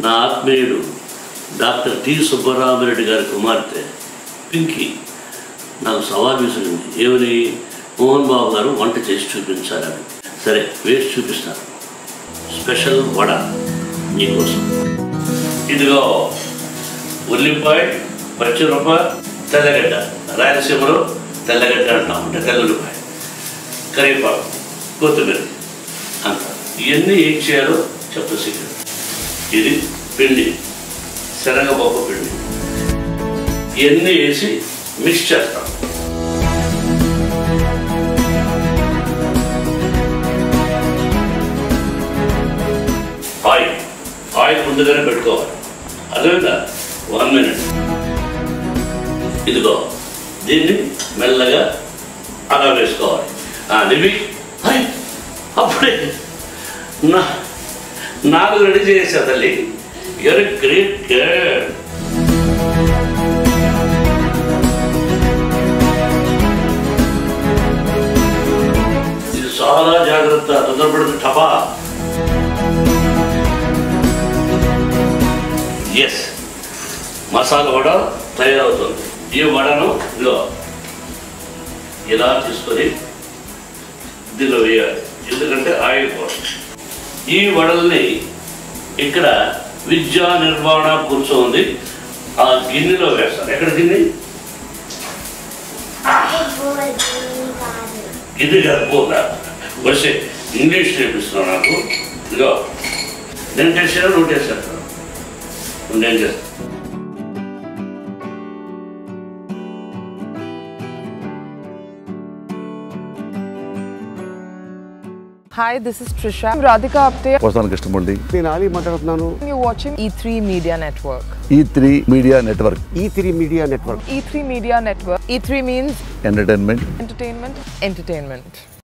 నా ఆత్మీయుడు doctor T సుబ్బరామరెడ్డి గారి కుమార్తె పింకీ నాకు సవాల్ విసిరింది ఏమని మోహన్ బాబు గారు వంట చేసి చూపించాలని సరే వేసి చూపిస్తాను స్పెషల్ వడ నీకోసం ఇదిగో ఉల్లిపాయ పచ్చిమిరప తెల్లగడ్డ రాయలసీమలో తెల్లగడ్డ అంటాం అంటే తెల్లుల్లిపాయ కరివేపాకు కొత్తిమీర అంత ఇవన్నీ ఏం చేయాలో చెప్తా సీక్రెట్ ఇది పిండి శనగపప్పు పిండి ఇవన్నీ వేసి మిక్స్ చేస్తాం ఆయిల్ ఆయిల్ ముందుగానే పెట్టుకోవాలి అదేవిధంగా వన్ మినిట్ ఇదిగో దీన్ని మెల్లగా అలా వేసుకోవాలి ఆ, నివి హై, అప్పుడే నా నాకు రెడీ చేసా తల్లి యూర్ గ్రేట్ గర్ల్ ఇది చాలా జాగ్రత్త తొందరపడితే టపా ఎస్ మసాలా వడ తయారవుతుంది ఈ వడను ఇదిగో ఇలా తీసుకొని దీనిలో వేయాలి ఎందుకంటే ఆయిల్ కోసం ఈ వడల్ని ఇక్కడ విద్యా నిర్వహణ కూర్చోంది ఆ గిన్నెలో వేస్తాను ఎక్కడ గిన్నె ఇది కాకపోగా వచ్చే ఇంగ్లీష్ నేర్పిస్తున్నావు నాకు ఇదిగో నేను చేసాను నువ్వు చేశాను నేను చేస్తాను Hi, this is Trisha. I'm Radhika Apte. వస్తాను కృష్ణమూర్తి నేను ఆలీ మాట్లాడుతున్నాను You're watching E3 Media Network. E three media network E three media network E3 Media Network. E3 means entertainment entertainment, entertainment.